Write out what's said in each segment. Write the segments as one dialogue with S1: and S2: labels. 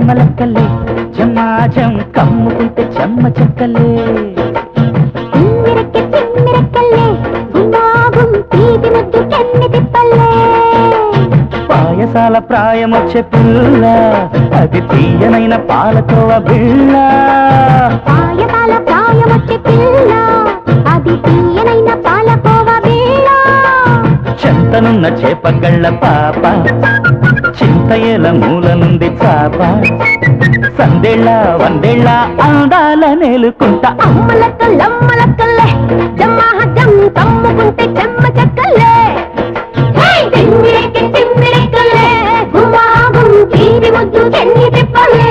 S1: మొలకలే జమాజం కమ్ముకుంటే చెమ్మ చెక్కలే
S2: తిమ్మిరక్కె తిమ్మిరక్కల్లే గులాబం తీపి ముద్దు కెన్ని తిప్పల్లే
S1: పాయసాల ప్రాయమొచ్చే పిల్ల అది తీయనైన పాలకోవ బిళ్ళ
S2: పాయసాల ప్రాయమొచ్చే పిల్ల అది తీయనైన పాలకోవ వేళ
S1: చెంతనున్న చేపగళ్ళ పాప చింతయేల మూల నుండి చాప సందేళ్ళ వందేళ్ళ అందాల నేలుకుంటా
S2: అమ్మలక్కల్లమ్మలక్కల్లే జమ్మహజం కమ్ముకుంటే చెమ్మ చెక్కల్లే తిమ్మిరెక్కి తిమ్మిరెక్కల్లే గుమాగుం తీరి ముద్దు చెన్ని తిప్పలే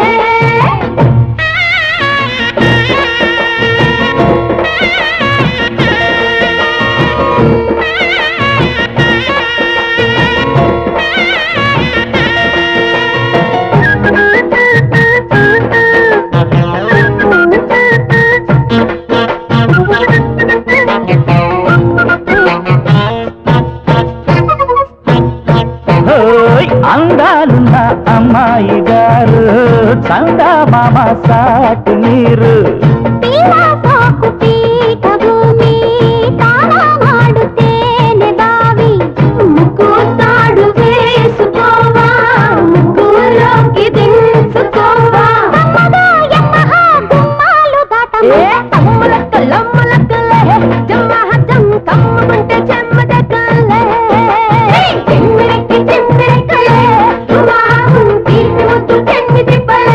S1: హోయ్ అందాలున్న అమ్మాయి గారు చందా మామ సాటి నీరు
S2: పీలా సాకు పీట భూమి తాళా మాడుతేనే బావి ముక్కు తాడు వేసుకోవా ముక్కులోకి దించుకోవా అమ్మగా యమ్మహ గుమ్మాలు దాటము అమ్మలక్కలమ్మలక్కలే జమ్మహ జం కమ్ముకుంటే చెమ్మదక్కలే చిమ్మిరెక్కి చిమ్మిరెక్కలే రుమాహం తీపి ముద్దు చెన్ని తిప్పలే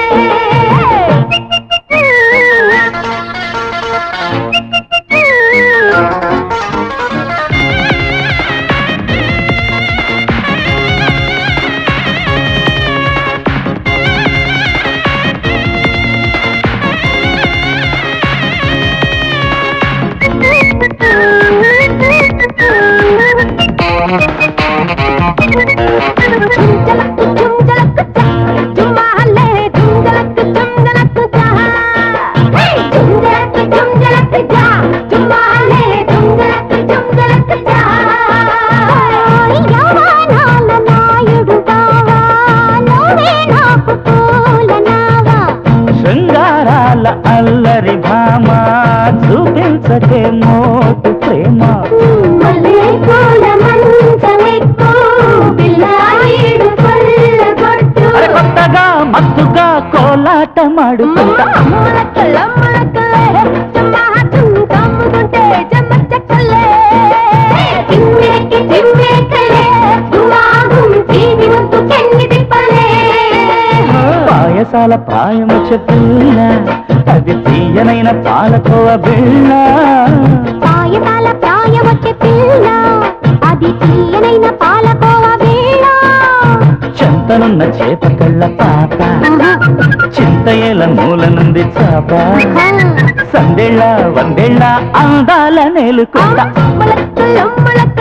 S2: చుంజలక్కు చుంజలక్కు చా జుమ్మాలే చుంజలక్కు చుంజలక్కు చా చుంజలక్కు చుంజలక్కు చా జుమ్మాలే చుంజలక్కు చుంజలక్కు చా యవ్వనాల నాయుడు బావా నువ్వే నాకు పూల నావా
S1: శృంగారాల అల్లరి భామ చూపించకే మోటు ప్రేమ
S2: మల్లె పూల మంచమెక్కు బిల్లాయిడు కొల్లగొట్టు
S1: అరే కొత్తగా మత్తుగా కోలాటమాడుకుంటా
S2: అమ్మలక్కలమ్మలక్కలే జమ్మాచుం కమ్ముకుంటే జమ్మ చెక్కలే తిమ్మిరెక్కి తిమ్మిరెక్కలే దువాగుం తీపి ముద్దు చెన్ని తిప్పలే
S1: పాయసాల ప్రాయము చెప్పుల అది తీయనైన పాలకోవ బిళ్ళ
S2: పాయసాల ప్రాయమొచ్చే పిల్ల అది తీయనైన పాలకోవ వేళ
S1: చెంతనున్న చేప కళ్ళ పాప చింతయేల మూల నుండి చాప సందేళ్ళ వందేళ్ళ అందాల నేలుకుంటా
S2: అమ్మలక్కలమ్మలక్కలే